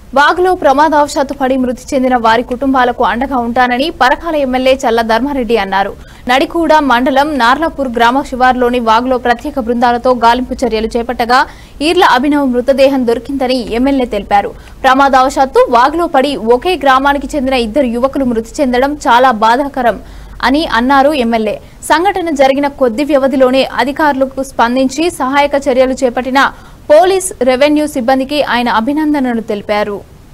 వాగులో ప్రమాదవశాత్తు పడి మృతి చెందిన వారి కుటుంబాలకు అండగా ఉంటానని పరకాల ఎమ్మెల్యే చల్ల ధర్మారెడ్డి అన్నారు నడికూడ మండలం నార్లాపూర్ గ్రామ శివారులోని వాగులో ప్రత్యేక బృందాలతో గాలింపు చర్యలు చేపట్టగా ఈర్ల అభినవ్ మృతదేహం దొరికిందని ఎమ్మెల్యే తెలిపారు ప్రమాదవశాత్తు వాగులో పడి ఒకే గ్రామానికి చెందిన ఇద్దరు యువకులు మృతి చెందడం చాలా బాధాకరం అని అన్నారు ఎమ్మెల్యే సంఘటన జరిగిన కొద్ది వ్యవధిలోనే అధికారులకు స్పందించి సహాయక చర్యలు చేపట్టిన పోలీస్ రెవెన్యూ సిబ్బందికి ఆయన అభినందనలు తెలిపారు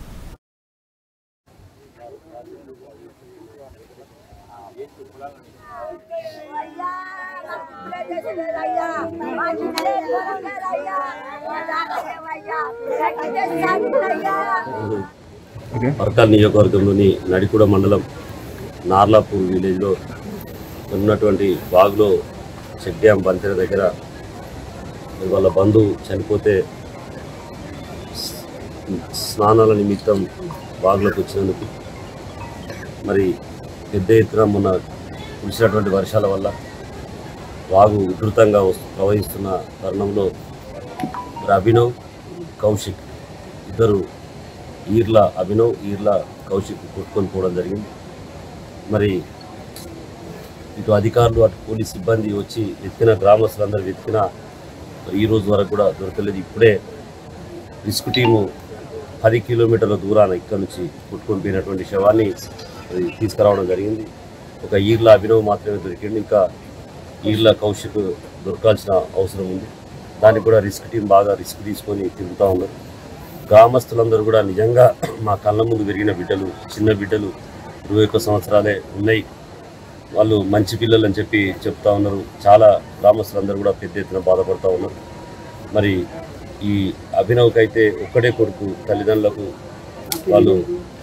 అయ్యా నాకు ఇప్పుడే చేసేదేదయ్యా మా చిన్నే దొరకలేదయ్యా మా తాతయ్యవయ్యా నాకు చేస్తానుయ్యా పరకాల్ నియోజకవర్గంలోని నడికూడ మండలం నార్లాపూర్ విలేజ్లో ఉన్నటువంటి వాగులో చెక్ డ్యామ్ బంతెన దగ్గర వాళ్ళ బంధువు చనిపోతే స్- స్నానాల నిమిత్తం వాగులోకి వచ్చినందుకు మరి పెద్ద ఎత్తున మొన్న కురిసినటువంటి వర్షాల వల్ల వాగు ఉధృతంగా వస్తు- ప్రవహిస్తున్న తరుణంలో మరి అభినవ్ కౌశిక్ ఇద్దరు ఈర్ల అభినవ్ ఈర్ల కౌశిక్ కొట్టుకొని పోవడం జరిగింది మరి ఇటు అధికారులు అటు పోలీస్ సిబ్బంది వచ్చి వెతికిన గ్రామస్తులందరూ వెతికిన మరి ఈ రోజు వరకు కూడా దొరకలేదు ఇప్పుడే రిస్క్ టీము పది కిలోమీటర్ల దూరాన ఇక్కడ నుంచి కొట్టుకొని పోయినటువంటి శవాన్ని మరి తీసుకురావడం జరిగింది ఒక ఈర్ల అభినవ్ మాత్రమే దొరికింది ఇంకా ఈర్ల కౌశిక్ దొరకాల్సిన అవసరం ఉంది దానికి కూడా రిస్క్ టీం బాగా రిస్క్ తీసుకొని తిరుగుతూ ఉన్నారు గ్రామస్తులందరూ కూడా నిజంగా మా కళ్ళ ముందు పెరిగిన బిడ్డలు చిన్న బిడ్డలు ఇరవై ఒక్క సంవత్సరాలే ఉన్నాయి వాళ్ళు మంచి పిల్లలు అని చెప్పి చెప్తా ఉన్నారు చాలా గ్రామస్తులందరూ కూడా పెద్ద ఎత్తున బాధపడుతూ ఉన్నారు మరి ఈ అభినవ్కి అయితే ఒక్కడే కొడుకు తల్లిదండ్రులకు వాళ్ళు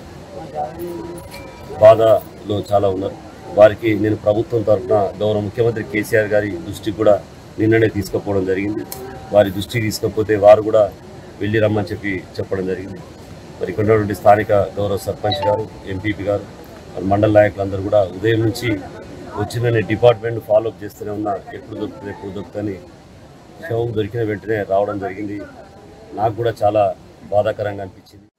బాధలో చాలా ఉన్నారు వారికి నేను ప్రభుత్వం తరఫున గౌరవ ముఖ్యమంత్రి కేసీఆర్ గారి దృష్టికి కూడా నిన్ననే తీసుకుపోవడం జరిగింది వారి దృష్టికి తీసుకపోతే వారు కూడా వెళ్ళి రమ్మని చెప్పి చెప్పడం జరిగింది మరి ఇక్కడ ఉన్నటువంటి స్థానిక గౌరవ సర్పంచ్ గారు ఎంపీపీ గారు మరి మండల నాయకులందరూ కూడా ఉదయం నుంచి వచ్చిన డిపార్ట్మెంట్ ఫాలోఅప్ చేస్తూనే ఉన్నా ఎప్పుడు దొరుకుతుంది ఎప్పుడు దొరుకుతుంది శవం దొరికిన వెంటనే రావడం జరిగింది నాకు కూడా చాలా బాధాకరంగా అనిపించింది